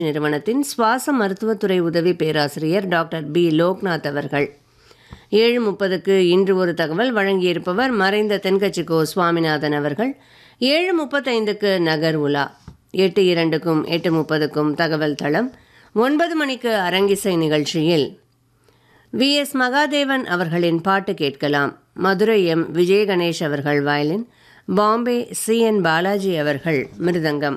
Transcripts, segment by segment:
நிறுவனத்தின் சுவாச மருத்துவத்துறை உதவி பேராசிரியர் டாக்டர் பி லோக்நாத் அவர்கள் ஏழு முப்பதுக்கு இன்று ஒரு தகவல் வழங்கியிருப்பவர் மறைந்த தென்கட்சி கோ சுவாமிநாதன் அவர்கள் ஏழு முப்பத்தைந்துக்கு நகர் உலா எட்டு இரண்டுக்கும் எட்டு முப்பதுக்கும் தகவல் தளம் ஒன்பது மணிக்கு அரங்கிசை நிகழ்ச்சியில் வி எஸ் மகாதேவன் அவர்களின் பாட்டு கேட்கலாம் மதுரை எம் விஜய கணேஷ் அவர்கள் violin Bombay C N Balaji அவர்கள் மிருதங்கம்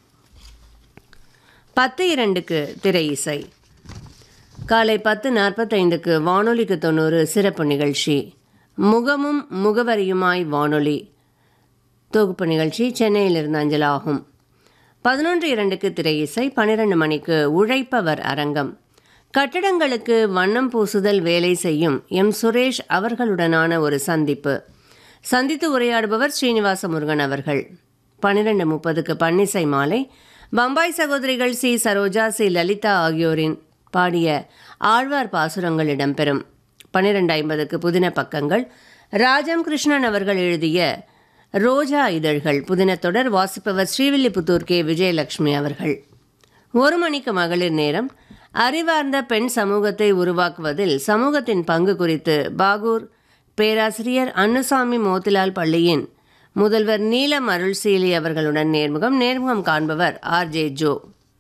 பத்து இரண்டுக்கு திரை இசை காலை பத்து நாற்பத்தைந்துக்கு வானொலிக்கு தொண்ணூறு சிறப்பு நிகழ்ச்சி முகமும் முகவரியுமாய் வானொலி தொகுப்பு நிகழ்ச்சி சென்னையிலிருந்து அஞ்சலாகும் பதினொன்று இரண்டுக்கு திரை இசை பன்னிரண்டு மணிக்கு உழைப்பவர் அரங்கம் கட்டடங்களுக்கு வண்ணம் பூசுதல் வேலை செய்யும் எம் சுரேஷ் அவர்களுடனான ஒரு சந்திப்பு சந்தித்து உரையாடுபவர் ஸ்ரீனிவாச முருகன் அவர்கள் பன்னிரெண்டு முப்பதுக்கு பன்னிசை மாலை பம்பாய் சகோதரிகள் சி சரோஜா சி லலிதா ஆகியோரின் பாடிய ஆழ்வார் பாசுரங்கள் இடம்பெறும் பன்னிரெண்டு ஐம்பதுக்கு புதின பக்கங்கள் ராஜம் கிருஷ்ணன் அவர்கள் எழுதிய ரோஜா இதழ்கள் புதின தொடர் வாசிப்பவர் ஸ்ரீவில்லிபுத்தூர் கே விஜயலட்சுமி அவர்கள் ஒரு மணிக்கு மகளிர் நேரம் அறிவார்ந்த பெண் சமூகத்தை உருவாக்குவதில் சமூகத்தின் பங்கு குறித்து பாகூர் பேராசிரியர் அன்னுசாமி மோத்திலால் பள்ளியின் முதல்வர் நீலம் அருள்சீலி அவர்களுடன் நேர்முகம் நேர்முகம் காண்பவர் ஆர் ஜே ஜோ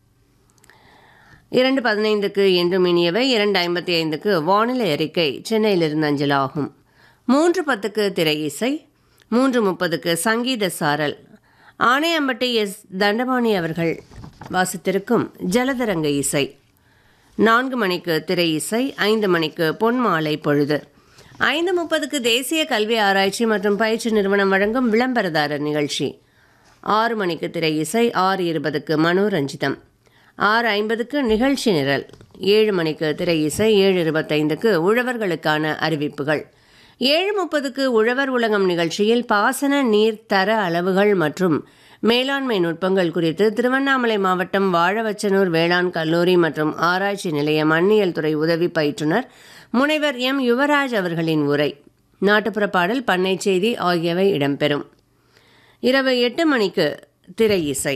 இரண்டு பதினைந்துக்கு என்றும் இனியவை இரண்டு ஐம்பத்தி ஐந்துக்கு வானிலை அறிக்கை சென்னையிலிருந்து அஞ்சலாகும் மூன்று பத்துக்கு திரை இசை மூன்று முப்பதுக்கு சங்கீத சாரல் ஆணையம்பட்டி எஸ் தண்டபாணி அவர்கள் வாசித்திருக்கும் ஜலதரங்க இசை நான்கு மணிக்கு திரை இசை ஐந்து மணிக்கு பொன் மாலை பொழுது ஐந்து முப்பதுக்கு தேசிய கல்வி ஆராய்ச்சி மற்றும் பயிற்சி நிறுவனம் வழங்கும் விளம்பரதாரர் நிகழ்ச்சி ஆறு மணிக்கு திரை இசை ஆறு இருபதுக்கு மனோரஞ்சிதம் ஆறு ஐம்பதுக்கு நிகழ்ச்சி நிரல் ஏழு மணிக்கு திரை இசை ஏழு இருபத்தைந்துக்கு உழவர்களுக்கான அறிவிப்புகள் ஏழு முப்பதுக்கு உழவர் உலகம் நிகழ்ச்சியில் பாசன நீர் தர அளவுகள் மற்றும் மேலாண்மை நுட்பங்கள் குறித்து திருவண்ணாமலை மாவட்டம் வாழவச்சனூர் வேளாண் கல்லூரி மற்றும் ஆராய்ச்சி நிலைய மண்ணியல் துறை உதவி பயிற்றுனர் முனைவர் எம் யுவராஜ் அவர்களின் உரை நாட்டுப்புற பாடல் பண்ணை செய்தி ஆகியவை இடம்பெறும் இரவு எட்டு மணிக்கு திரை இசை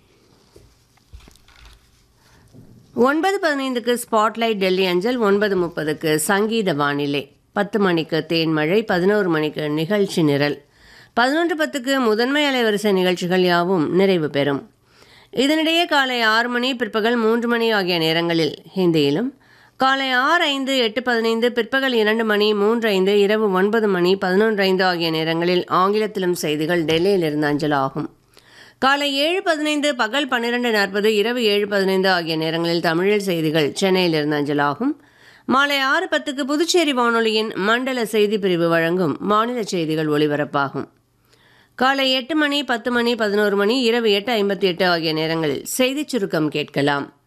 ஒன்பது பதினைந்துக்கு ஸ்பாட்லைட் டெல்லி அஞ்சல் ஒன்பது முப்பதுக்கு சங்கீத வானிலை பத்து மணிக்கு தேன்மழை பதினோரு மணிக்கு நிகழ்ச்சி நிரல் பதினொன்று பத்துக்கு முதன்மை அலைவரிசை நிகழ்ச்சிகள் யாவும் நிறைவு பெறும் இதனிடையே காலை ஆறு மணி பிற்பகல் மூன்று மணி ஆகிய நேரங்களில் ஹிந்தியிலும் காலை ஆறு ஐந்து எட்டு பதினைந்து பிற்பகல் இரண்டு மணி மூன்று ஐந்து இரவு ஒன்பது மணி பதினொன்று ஐந்து ஆகிய நேரங்களில் ஆங்கிலத்திலும் செய்திகள் டெல்லியிலிருந்து அஞ்சலாகும் காலை ஏழு பதினைந்து பகல் பன்னிரெண்டு நாற்பது இரவு ஏழு பதினைந்து ஆகிய நேரங்களில் தமிழில் செய்திகள் சென்னையிலிருந்து அஞ்சலாகும் மாலை ஆறு பத்துக்கு புதுச்சேரி வானொலியின் மண்டல செய்தி பிரிவு வழங்கும் மாநில செய்திகள் ஒலிபரப்பாகும் காலை எட்டு மணி பத்து மணி பதினோரு மணி இரவு எட்டு ஐம்பத்தி எட்டு ஆகிய நேரங்களில் செய்திச் சுருக்கம் கேட்கலாம்